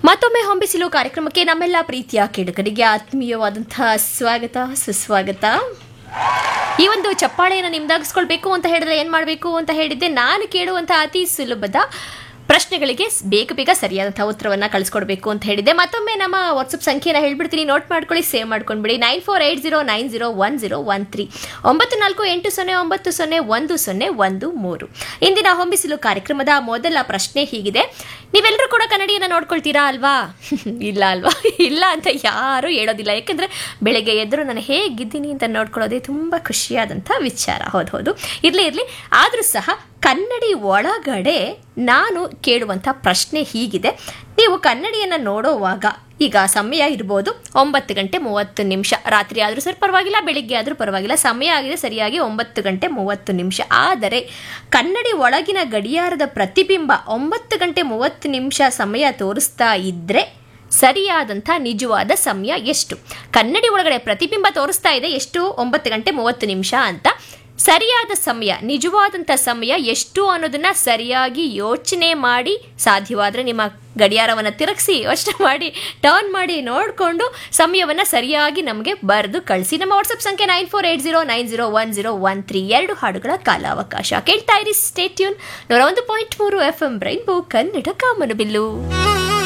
ಮತ್ತೊಮ್ಮೆ ಹೊಂಬಿಸಿಲು ಕಾರ್ಯಕ್ರಮಕ್ಕೆ ನಮ್ಮೆಲ್ಲ ಪ್ರೀತಿಯ ಕೇಳುಗರಿಗೆ ಆತ್ಮೀಯವಾದಂತಹ ಸ್ವಾಗತ ಸುಸ್ವಾಗತ ಈ ಒಂದು ಚಪ್ಪಾಳೆಯನ್ನು ನಿಮ್ದಾಗಿಸ್ಕೊಳ್ಬೇಕು ಅಂತ ಹೇಳಿದ್ರೆ ಏನ್ ಮಾಡಬೇಕು ಅಂತ ಹೇಳಿದ್ದೆ ನಾನು ಕೇಳುವಂತಹ ಅತಿ ಸುಲಭದ ಪ್ರಶ್ನೆಗಳಿಗೆ ಬೇಗ ಬೇಗ ಸರಿಯಾದಂತಹ ಉತ್ತರವನ್ನ ಕಳಿಸ್ಕೊಡ್ಬೇಕು ಅಂತ ಹೇಳಿದ್ದೆ ಮತ್ತೊಮ್ಮೆ ನಮ್ಮ ವಾಟ್ಸಪ್ ಸಂಖ್ಯೆನ ಹೇಳ್ಬಿಡ್ತೀನಿ ನೋಟ್ ಮಾಡ್ಕೊಳ್ಳಿ ಸೇವ್ ಮಾಡ್ಕೊಂಡ್ಬಿಡಿ nine four eight zero nine zero one zero one three ಒಂಬತ್ತು ನಾಲ್ಕು ಎಂಟು ಸೊನ್ನೆ ಒಂಬತ್ತು ಸೊನ್ನೆ ಒಂದು ಸೊನ್ನೆ ಒಂದು ಮೂರು ಇಂದಿನ ಹೊಂಬಿಸಿಲು ಕಾರ್ಯಕ್ರಮದ ಮೊದಲ ಪ್ರಶ್ನೆ ಹೀಗಿದೆ ನೀವೆಲ್ಲರೂ ಕೂಡ ಕನ್ನಡಿಯನ್ನ ನೋಡ್ಕೊಳ್ತೀರಾ ಅಲ್ವಾ ಇಲ್ಲ ಅಲ್ವಾ ಇಲ್ಲ ಅಂತ ಯಾರು ಹೇಳೋದಿಲ್ಲ ಯಾಕೆಂದ್ರೆ ಬೆಳಗ್ಗೆ ಎದ್ರು ನಾನು ಹೇಗಿದ್ದೀನಿ ಅಂತ ನೋಡ್ಕೊಳ್ಳೋದೇ ತುಂಬಾ ಖುಷಿಯಾದಂಥ ವಿಚಾರ ಹೌದು ಹೌದು ಇರ್ಲಿ ಇರ್ಲಿ ಆದ್ರೂ ಸಹ ಕನ್ನಡಿ ಒಳಗಡೆ ನಾನು ಕೇಳುವಂಥ ಪ್ರಶ್ನೆ ಹೀಗಿದೆ ನೀವು ಕನ್ನಡಿಯನ್ನ ನೋಡೋವಾಗ ಈಗ ಸಮಯ ಇರ್ಬೋದು ಒಂಬತ್ತು ಗಂಟೆ ಮೂವತ್ತು ನಿಮಿಷ ರಾತ್ರಿ ಆದರೂ ಸರಿ ಪರವಾಗಿಲ್ಲ ಬೆಳಿಗ್ಗೆ ಆದರೂ ಪರವಾಗಿಲ್ಲ ಸಮಯ ಆಗಿದೆ ಸರಿಯಾಗಿ ಒಂಬತ್ತು ಗಂಟೆ ಮೂವತ್ತು ನಿಮಿಷ ಆದರೆ ಕನ್ನಡಿ ಒಳಗಿನ ಗಡಿಯಾರದ ಪ್ರತಿಬಿಂಬ ಒಂಬತ್ತು ಗಂಟೆ ಮೂವತ್ತು ನಿಮಿಷ ಸಮಯ ತೋರಿಸ್ತಾ ಇದ್ರೆ ಸರಿಯಾದಂಥ ನಿಜವಾದ ಸಮಯ ಎಷ್ಟು ಕನ್ನಡಿ ಒಳಗಡೆ ಪ್ರತಿಬಿಂಬ ತೋರಿಸ್ತಾ ಇದೆ ಎಷ್ಟು ಒಂಬತ್ತು ಗಂಟೆ ಮೂವತ್ತು ನಿಮಿಷ ಅಂತ ಸರಿಯಾದ ಸಮಯ ನಿಜವಾದಂಥ ಸಮಯ ಎಷ್ಟು ಅನ್ನೋದನ್ನ ಸರಿಯಾಗಿ ಯೋಚನೆ ಮಾಡಿ ಸಾಧ್ಯವಾದರೆ ನಿಮ್ಮ ಗಡಿಯಾರವನ್ನು ತಿರುಗಿಸಿ ಯೋಚನೆ ಮಾಡಿ ಟರ್ನ್ ಮಾಡಿ ನೋಡಿಕೊಂಡು ಸಮಯವನ್ನು ಸರಿಯಾಗಿ ನಮಗೆ ಬರೆದು ಕಳಿಸಿ ನಮ್ಮ ವಾಟ್ಸಪ್ ಸಂಖ್ಯೆ nine four eight zero nine zero one zero one three ಎರಡು ಹಾಡುಗಳ ಕಾಲಾವಕಾಶ ಕೇಳ್ತಾ ಇರಿ ಸ್ಟೇಟ್ಯೂನ್ ನೂರ ಒಂದು ಪಾಯಿಂಟ್ ಮೂರು ಎಫ್ ಎಂ ಬ್ರೈನ್ಬೋ ಕನ್ನಡ ಕಾಮನಬಿಲ್ಲು